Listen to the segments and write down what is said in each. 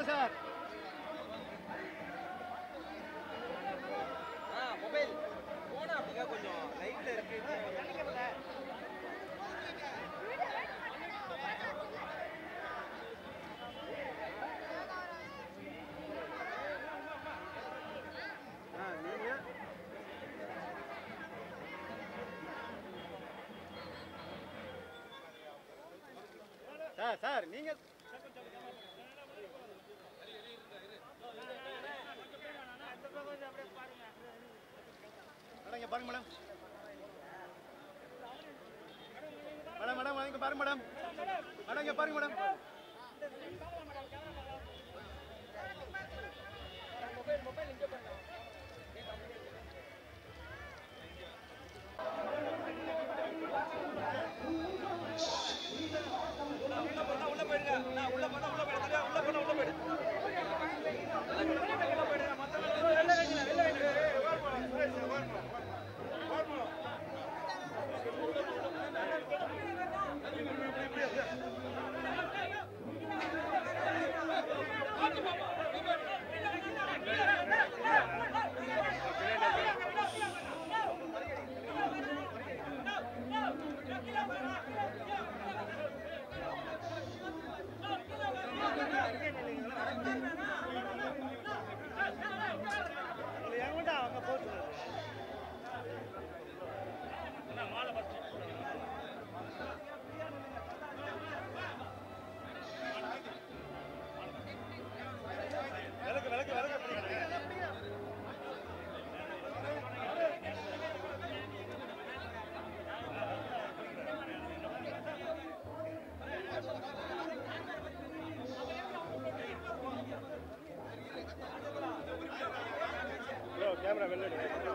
சொல்லுங்க sir mobile போனா அப்படிங்க கொஞ்சம் லைட்ல இருக்கு ஆ நீங்க சார் சார் நீங்க மேடம் இங்க பாருங்க மேடம் மேடம் மேடம் இங்க பாருங்க மேடம் மேடம் இங்க பாருங்க மேடம் உள்ள போயிடுங்க நான் உள்ள போனா உள்ள போயிடுங்க உள்ள போனா உள்ள போயிடு விளக்கு விளக்கு விளக்கு பிடிங்க. ப்ரோ கேமரா வெளில எடு.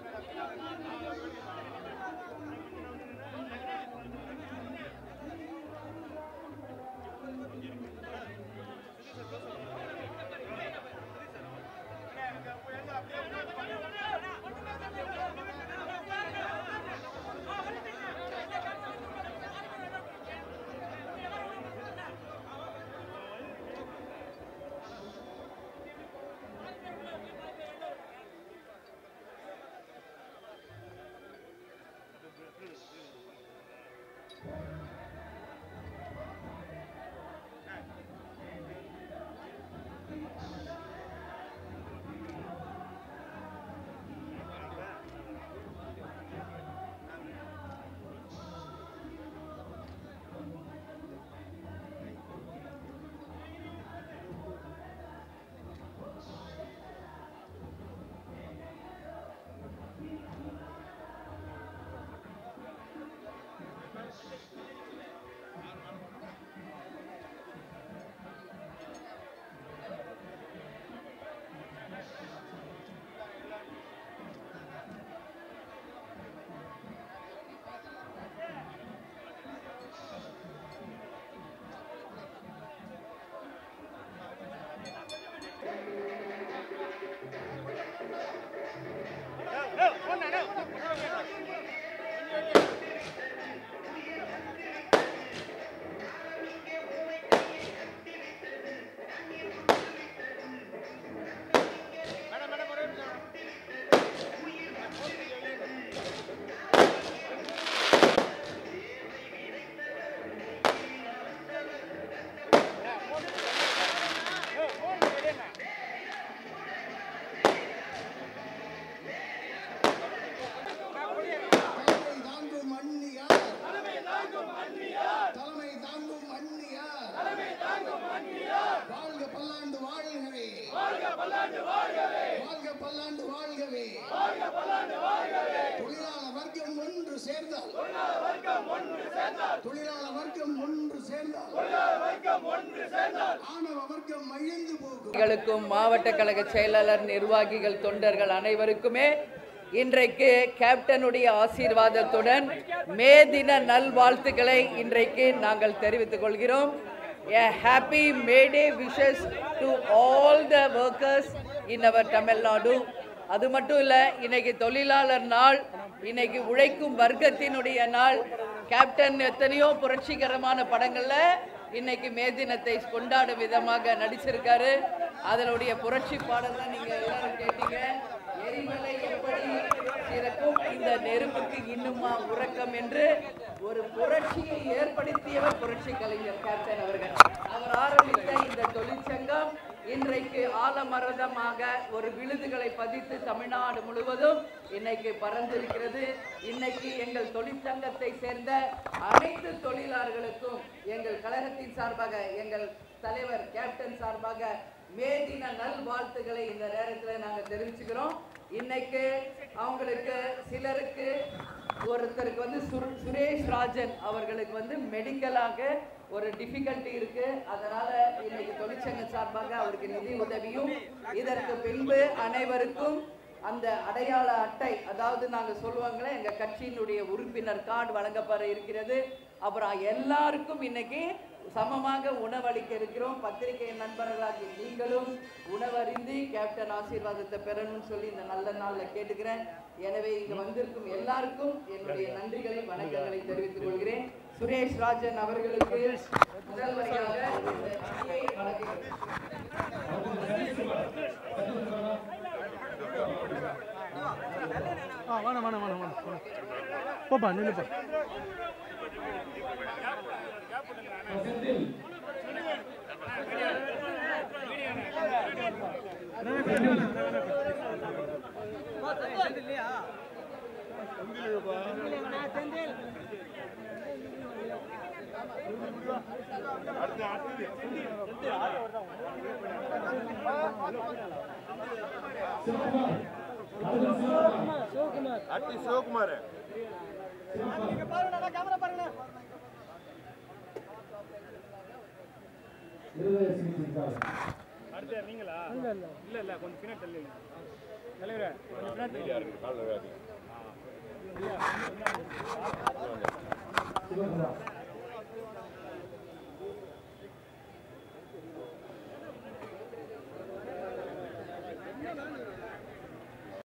தலைமை தாங்கும் அந்நியார் தலைமை தாங்கும் அந்நியார் வாழ்க பல்லாண்டு வாழ்கவே வாழ்க பல்லாண்டு வாழ்கவே தொழிலாள வர்க்கம் ஒன்று சேர்ந்தால் தொழிலாள வர்க்கம் ஒன்று சேர்ந்தால் ஆணவ வர்க்கம் அழிந்து போகும் களுக்கும் மாவட்ட கழக செயலாளர் நிர்வாகிகள் தொண்டர்கள் அனைவருக்குமே இன்றைக்கு கேப்டனுடைய ஆசீர்வாதத்துடன் மே தின நல்வாழ்த்துக்களை இன்றைக்கு நாங்கள் தெரிவித்துக் கொள்கிறோம் a happy May Day wishes to all the workers in our Tamil Nadu அது மட்டும் இல்லை இன்னைக்கு தொழிலாளர் நாள் இன்னைக்கு உழைக்கும் வர்க்கத்தினுடைய நாள் கேப்டன் எத்தனையோ புரட்சிகரமான படங்கள்ல இன்னைக்கு மே தினத்தை கொண்டாடும் விதமாக நடிச்சிருக்காரு அதனுடைய புரட்சி பாடல் தான் நீங்க எல்லாரும் கேட்டீங்க எரிமலை எப்படி சிறக்கும் இந்த நெருப்புக்கு இன்னுமா உறக்கம் என்று ஒரு புரட்சியை ஏற்படுத்தியவர் புரட்சி கலைஞர் கேப்டன் அவர்கள் அவர் ஆரம்பித்த இந்த தொழிற்சங்கம் இன்றைக்கு ஆலமரதமாக ஒரு விழுதுகளை பதித்து தமிழ்நாடு முழுவதும் இன்னைக்கு பறந்திருக்கிறது இன்னைக்கு எங்கள் தொழிற்சங்கத்தை சேர்ந்த அனைத்து தொழிலாளர்களுக்கும் எங்கள் கழகத்தின் சார்பாக எங்கள் தலைவர் கேப்டன் சார்பாக மே தின நல்வாழ்த்துக்களை இந்த நேரத்தில் நாங்கள் தெரிவிச்சுக்கிறோம் இன்னைக்கு அவங்களுக்கு சிலருக்கு ஒருத்தருக்கு வந்து சுர்- சுரேஷ் ராஜன் அவர்களுக்கு வந்து மெடிக்கலாக ஒரு டிஃபிகல்ட்டி இருக்கு அதனால இன்னைக்கு தொழிற்சங்க சார்பாக அவருக்கு நிதி உதவியும் இதற்கு பின்பு அனைவருக்கும் அந்த அடையாள அட்டை அதாவது நாங்க சொல்லுவாங்களே எங்க கட்சியினுடைய உறுப்பினர் கார்டு வழங்கப்பட இருக்கிறது அப்புறம் எல்லாருக்கும் இன்னைக்கு சமமாக உணவளிக்க இருக்கிறோம் பத்திரிகை நண்பர்களாகிய நீங்களும் உணவருந்தி கேப்டன் ஆசீர்வாதத்தை பெறணும்னு சொல்லி இந்த நல்ல நாள்ல கேட்டுக்கிறேன் எனவே இங்க வந்திருக்கும் எல்லாருக்கும் என்னுடைய நன்றிகளை வணக்கங்களை தெரிவித்துக் கொள்கிறேன் சுரேஷ் ராஜன் அவர்களுக்கு முதல் வரையாக இந்த நிதியை வழங்குகிறேன் ஆ வேணாம் வேணாம் வேணாம் வேணாம் வேணாம். போப்பா நில்லுப்பா அட்டி சிவகுமார் இல்ல இல்ல கொஞ்சம் பின்னாடி தள்ளி தலைவரே கொஞ்சம் பின்னாடி தள்ளி.